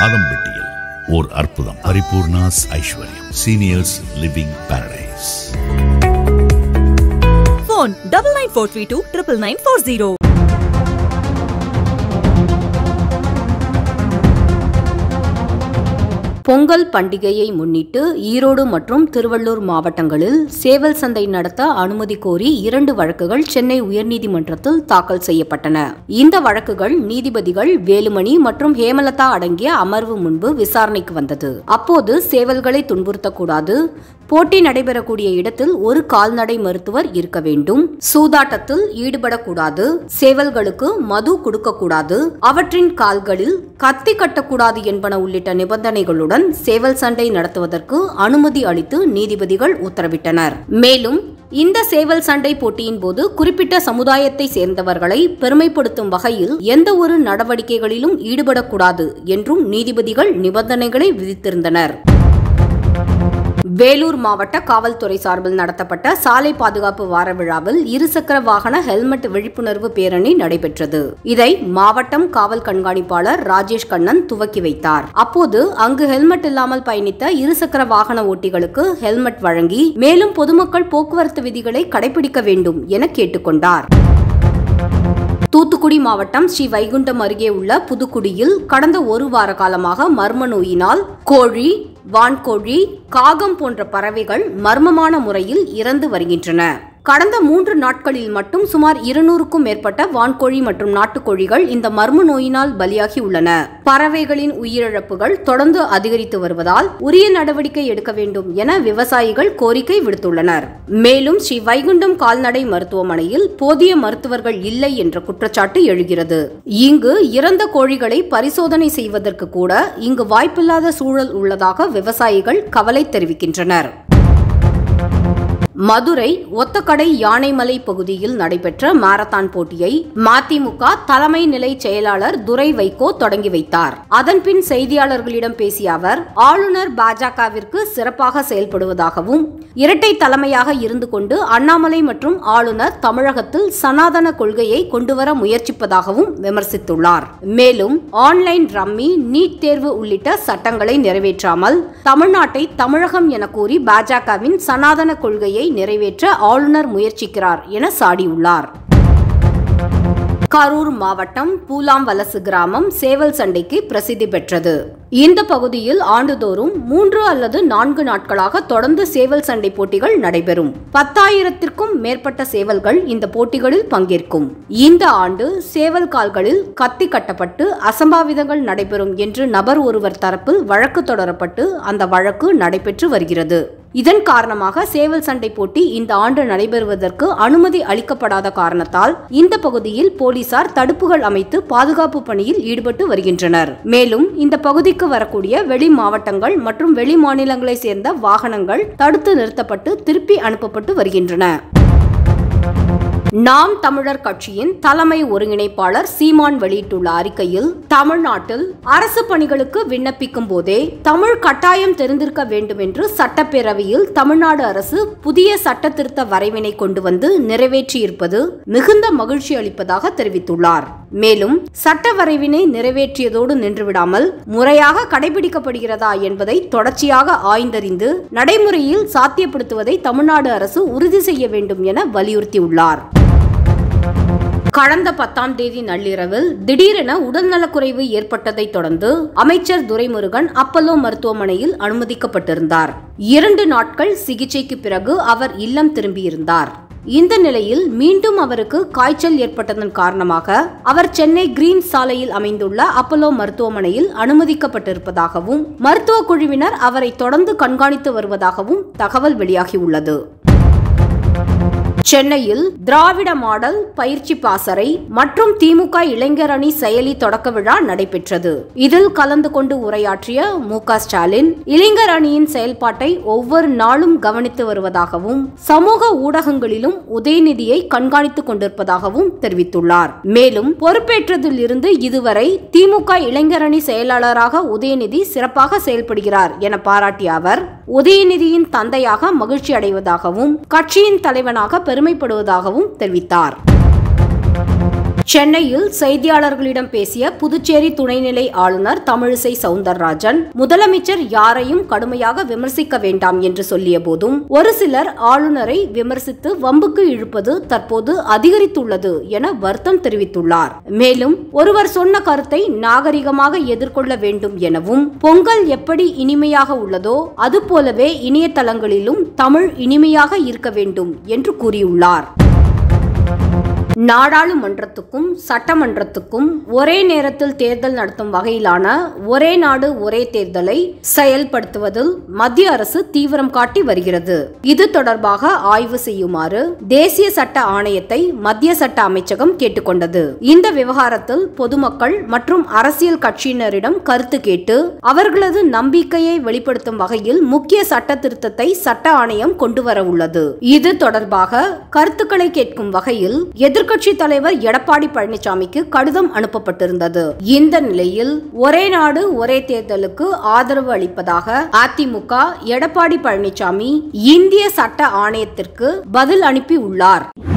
ஆதம்பட்டியில் ஓர் அற்புதம் Paripoorna's Aishwaryam seniors living paradise phone double nine four three two triple nine four zero. Pongal பண்டிகையை முன்னிட்டு ஈரோடு மற்றும் திருவள்ளூர் மாவட்டங்களில் சேவல் சந்தை நடத்த அனுமதி கோரி இரண்டு வழக்குகள் சென்னை உயர்நீதிமன்றத்தில் தாக்கல் செய்யப்பட்டன இந்த வழக்குகள் நீதிபதிகள் வேலுமணி மற்றும் ஹேமலதா அடங்கிய அமர்வு முன்பு விசாரணைக்கு வந்தது அப்போது சேவல்களை துன்புறுத்தக்கூடாது போட்டி நடைபெறக்கூடிய இடத்தில் ஒரு கால்நடை மருத்துவர் இருக்க வேண்டும் சூதாட்டத்தில் ஈடுபடக்கூடாது சேவல்களுக்கு மது கொடுக்கக்கூடாது அவற்றின் கால்களில் கத்தி கட்டக்கூடாது என்பன உள்ளிட்ட நிபந்தனைகளுடன் சேவல் சண்டை நடத்துவதற்கு அனுமதி அளித்து நீதிபதிகள் உத்தரவிட்டனர் மேலும் இந்த சேவல் சண்டை போட்டியின் போது குறிப்பிட்ட சமுதாயத்தை சேர்ந்தவர்களை பெருமைப்படுத்தும் வகையில் எந்த ஒரு நடவடிக்கைகளிலும் ஈடுபடக்கூடாது என்றும் நீதிபதிகள் நிபந்தனைகளை விதித்திருந்தனர் வேலூர் மாவட்ட காவல்துறை சார்பில் நடத்தப்பட்ட சாலை பாதுகாப்பு வார விழாவில் இருசக்கர வாகன ஹெல்மெட் விழிப்புணர்வு பேரணி நடைபெற்றது இதை மாவட்டம் காவல் கண்காணிப்பாளர் ராஜேஷ் கண்ணன் துவக்கி வைத்தார் அப்போது அங்கு ஹெல்மெட் இல்லாமல் பயணித்த இருசக்கர வாகன ஓட்டிகளுக்கு ஹெல்மெட் வழங்கி மேலும் பொதுமக்கள் போக்குவரத்து விதிகளை கடைபிடிக்க வேண்டும் என கேட்டுக்கொண்டார் தூத்துக்குடி மாவட்டம் ஸ்ரீ வைகுண்டம் அருகே உள்ள புதுக்குடியில் கடந்த ஒரு வார காலமாக மர்ம நோயினால் கோழி வான்கோழி காகம் போன்ற பறவைகள் மர்மமான முறையில் இறந்து வருகின்றன கடந்த மூன்று நாட்களில் மட்டும் சுமார் இருநூறுக்கும் மேற்பட்ட வான்கோழி மற்றும் நாட்டுக்கோழிகள் இந்த மர்ம நோயினால் பலியாகி உள்ளன பறவைகளின் உயிரிழப்புகள் தொடர்ந்து அதிகரித்து வருவதால் உரிய நடவடிக்கை எடுக்க வேண்டும் என விவசாயிகள் கோரிக்கை விடுத்துள்ளனர் மேலும் ஸ்ரீ வைகுண்டம் கால்நடை மருத்துவமனையில் போதிய மருத்துவர்கள் இல்லை என்ற குற்றச்சாட்டு எழுகிறது இங்கு இறந்த கோழிகளை பரிசோதனை செய்வதற்கு கூட இங்கு வாய்ப்பில்லாத சூழல் உள்ளதாக விவசாயிகள் கவலை தெரிவிக்கின்றனர் மதுரை ஒத்தக்கடை யானைமலை பகுதியில் நடைபெற்ற மாரத்தான் போட்டியை மதிமுக தலைமை நிலை செயலாளர் துரை வைகோ தொடங்கி வைத்தார் அதன்பின் செய்தியாளர்களிடம் பேசிய அவர் ஆளுநர் பாஜகவிற்கு சிறப்பாக செயல்படுவதாகவும் இரட்டை தலைமையாக இருந்து கொண்டு அண்ணாமலை மற்றும் ஆளுநர் தமிழகத்தில் சனாதன கொள்கையை கொண்டுவர முயற்சிப்பதாகவும் விமர்சித்துள்ளார் மேலும் ஆன்லைன் ரம்மி நீட் தேர்வு உள்ளிட்ட சட்டங்களை நிறைவேற்றாமல் தமிழ்நாட்டை தமிழகம் என கூறி பாஜகவின் சனாதன கொள்கையை நிறைவேற்ற ஆளுநர் முயற்சிக்கிறார் என சாடியுள்ளார் கரூர் மாவட்டம் பூலாம்வலசு கிராமம் சேவல் சண்டைக்கு பிரசித்தி பெற்றது இந்த பகுதியில் ஆண்டுதோறும் மூன்று அல்லது நான்கு நாட்களாக தொடர்ந்து சேவல் சண்டை போட்டிகள் நடைபெறும் பத்தாயிரத்திற்கும் மேற்பட்ட சேவல்கள் இந்த போட்டிகளில் பங்கேற்கும் இந்த ஆண்டு சேவல் கால்களில் கத்தி கட்டப்பட்டு அசம்பாவிதங்கள் நடைபெறும் என்று நபர் ஒருவர் தரப்பில் வழக்கு தொடரப்பட்டு அந்த வழக்கு நடைபெற்று வருகிறது இதன் காரணமாக சேவல் சண்டை போட்டி இந்த ஆண்டு நடைபெறுவதற்கு அனுமதி அளிக்கப்படாத காரணத்தால் இந்த பகுதியில் போலீசார் தடுப்புகள் அமைத்து பாதுகாப்பு பணியில் ஈடுபட்டு வருகின்றனர் மேலும் இந்த பகுதிக்கு வரக்கூடிய வெளி மாவட்டங்கள் மற்றும் வெளி மாநிலங்களை சேர்ந்த வாகனங்கள் தடுத்து நிறுத்தப்பட்டு திருப்பி அனுப்பப்பட்டு வருகின்றன நாம் தமிழர் கட்சியின் தலைமை ஒருங்கிணைப்பாளர் சீமான் வெளியிட்டுள்ள அறிக்கையில் தமிழ்நாட்டில் அரசு பணிகளுக்கு விண்ணப்பிக்கும் போதே தமிழ் கட்டாயம் தெரிந்திருக்க வேண்டும் என்று சட்டப்பேரவையில் தமிழ்நாடு அரசு புதிய சட்ட திருத்த வரைவினை கொண்டு வந்து நிறைவேற்றியிருப்பது மிகுந்த மகிழ்ச்சி அளிப்பதாக தெரிவித்துள்ளார் மேலும் சட்ட வரைவினை நிறைவேற்றியதோடு நின்றுவிடாமல் முறையாக கடைபிடிக்கப்படுகிறதா என்பதை தொடர்ச்சியாக ஆய்ந்தறிந்து நடைமுறையில் சாத்தியப்படுத்துவதை தமிழ்நாடு அரசு உறுதி செய்ய வேண்டும் என வலியுறுத்தியுள்ளார் கடந்த பத்தாம் தேதி நள்ளிரவில் திடீரென உடல்நலக்குறைவு ஏற்பட்டதைத் தொடர்ந்து அமைச்சர் துரைமுருகன் அப்பல்லோ மருத்துவமனையில் அனுமதிக்கப்பட்டிருந்தார் இரண்டு நாட்கள் சிகிச்சைக்கு பிறகு அவர் இல்லம் திரும்பியிருந்தார் இந்த நிலையில் மீண்டும் அவருக்கு காய்ச்சல் ஏற்பட்டதன் காரணமாக அவர் சென்னை கிரீன் சாலையில் அமைந்துள்ள அப்பல்லோ மருத்துவமனையில் அனுமதிக்கப்பட்டிருப்பதாகவும் மருத்துவ குழுவினர் அவரை தொடர்ந்து கண்காணித்து வருவதாகவும் தகவல் வெளியாகியுள்ளது சென்னையில் திராவிட மாடல் பயிற்சி பாசறை மற்றும் திமுக இளைஞர் அணி செயலி தொடக்க விழா நடைபெற்றது இதில் கலந்து கொண்டு உரையாற்றிய மு க ஸ்டாலின் இளைஞர் அணியின் செயல்பாட்டை ஒவ்வொரு நாளும் கவனித்து வருவதாகவும் சமூக ஊடகங்களிலும் உதயநிதியை கண்காணித்துக் கொண்டிருப்பதாகவும் தெரிவித்துள்ளார் மேலும் பொறுப்பேற்றதில் இருந்து இதுவரை திமுக இளைஞர் அணி செயலாளராக உதயநிதி சிறப்பாக செயல்படுகிறார் என பாராட்டிய அவர் உதயநிதியின் தந்தையாக மகிழ்ச்சி அடைவதாகவும் கட்சியின் தலைவனாக பெருமைப்படுவதாகவும் தெரிவித்தார் சென்னையில் செய்தியாளர்களிடம் பேசிய புதுச்சேரி துணைநிலை ஆளுநர் தமிழிசை சவுந்தரராஜன் முதலமைச்சர் யாரையும் கடுமையாக விமர்சிக்க வேண்டாம் என்று சொல்லிய போதும் ஒரு சிலர் ஆளுநரை விமர்சித்து வம்புக்கு இழுப்பது தற்போது அதிகரித்துள்ளது என வருத்தம் தெரிவித்துள்ளார் மேலும் ஒருவர் சொன்ன கருத்தை நாகரிகமாக எதிர்கொள்ள வேண்டும் எனவும் பொங்கல் எப்படி இனிமையாக உள்ளதோ அதுபோலவே இணையதளங்களிலும் தமிழ் இனிமையாக இருக்க வேண்டும் என்று கூறியுள்ளார் நாடாளுமன்றத்துக்கும் சட்டமன்றத்துக்கும் ஒரே நேரத்தில் தேர்தல் நடத்தும் வகையிலான ஒரே நாடு ஒரே தேர்தலை செயல்படுத்துவதில் மத்திய அரசு தீவிரம் காட்டி வருகிறது இது தொடர்பாக ஆய்வு செய்யுமாறு தேசிய சட்ட ஆணையத்தை மத்திய சட்ட அமைச்சகம் கேட்டுக்கொண்டது இந்த விவகாரத்தில் பொதுமக்கள் மற்றும் அரசியல் கட்சியினரிடம் கருத்து கேட்டு அவர்களது நம்பிக்கையை வெளிப்படுத்தும் வகையில் முக்கிய சட்ட திருத்தத்தை சட்ட ஆணையம் கொண்டு வர உள்ளது இது தொடர்பாக கருத்துக்களை கேட்கும் வகையில் எதிர்க்கட்சி தலைவர் எடப்பாடி பழனிசாமிக்கு கடிதம் அனுப்பப்பட்டிருந்தது இந்த நிலையில் ஒரே நாடு ஒரே தேர்தலுக்கு ஆதரவு அளிப்பதாக அதிமுக எடப்பாடி பழனிசாமி இந்திய சட்ட ஆணையத்திற்கு பதில் அனுப்பி உள்ளார்